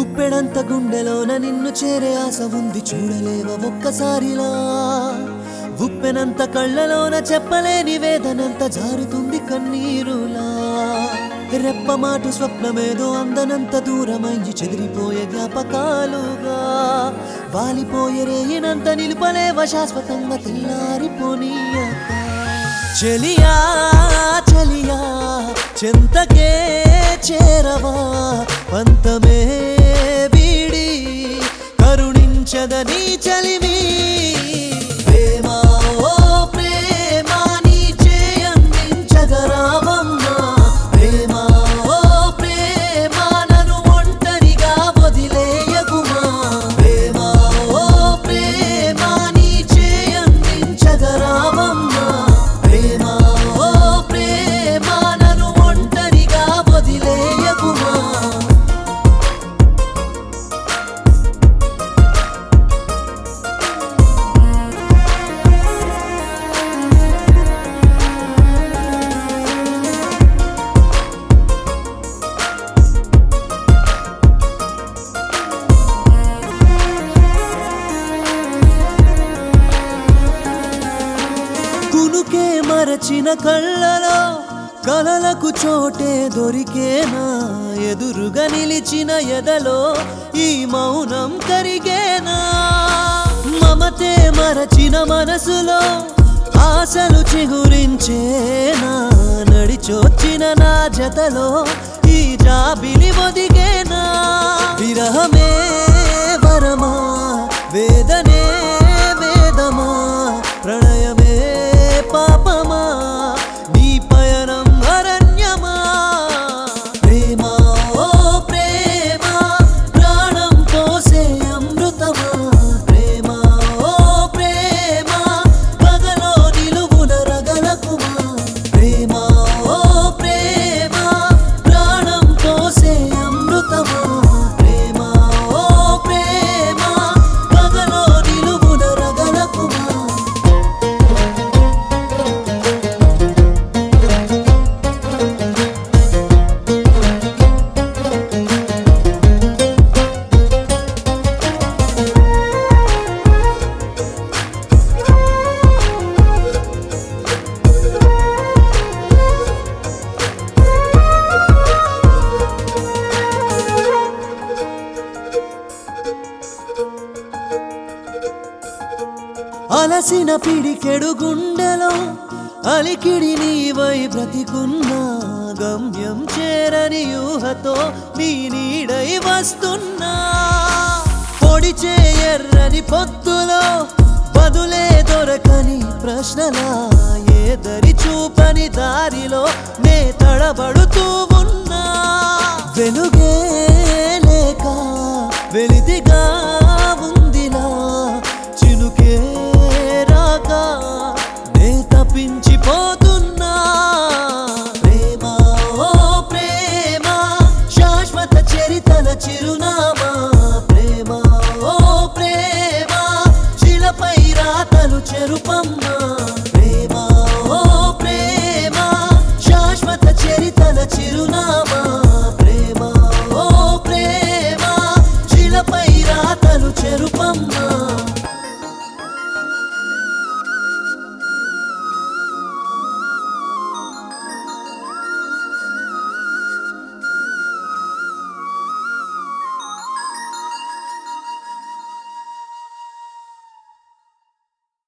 గుప్పెడంత గుండెలోన నిన్ను చేరే ఆశ ఉంది చూడలేవ ఒక్కసారిలా ఉప్పెనంత కళ్ళలోన చెప్పలేని వేదనంత జారుతుంది కన్నీరులా రెప్పమాటు స్వప్నమేదో అందనంత దూరమయ్యి చెదిరిపోయే జ్ఞాపకాలుగా వాలిపోయే రేయినంత నిలుపలేవ శాశ్వతంగా తెల్లారిపోనీయక చెలియా చెలియా చింతకే చేరవా పంతమే వీడి కరుణించదని చలివి ప్రేమ ఓ ప్రేమ నీ చేయందించగరావమ్మా ప్రేమ ఓ ప్రేమ నన్ను ఒంటరిగా వదిలేయకుమా ప్రేమ ఓ ప్రేమ నీ చేయందించగరావమ్మా ప్రేమ ఓ ప్రేమ నన్ను ఒంటరిగా వదిలేయకుమా కునుకే మరచిన కళ్ళలో కలలకు చోటే దొరికేనా ఎదురుగా నిలిచిన ఎదలో ఈ మౌనం కరిగేనా మమతే మరచిన మనసులో ఆశలు చిగురించేనా నడిచొచ్చిన నా జతలో ఈ జాబిలి ఒదిగేనా విరహమే వరమా వేదనే వేదమా ప్రణయమే పాపమా నీ పయనం అరణ్యమా ప్రేమ ఓ ప్రేమ ప్రాణం పోసే అమృతమా ప్రేమ ఓ ప్రేమ పగలో నిలువున రగలకుమా ప్రేమ ఓ ప్రేమ ప్రాణం పోసే అమృతమా ప్రేమ ఓ ప్రేమ పగలో నిలువున రగలకుమా అలసిన పిడికెడు గుండెలో అలికిడి నీవై బ్రతికున్నా గమ్యం చేరని యూహతో నీ నీడై వస్తున్నా పొడిచే ఎర్రని పొత్తులో బదులే దొరకని ప్రశ్నలా ఏ దరి చూపని దారిలో నే తడబడుతూ ఉన్నా వెలుగే లేక వెలితిగా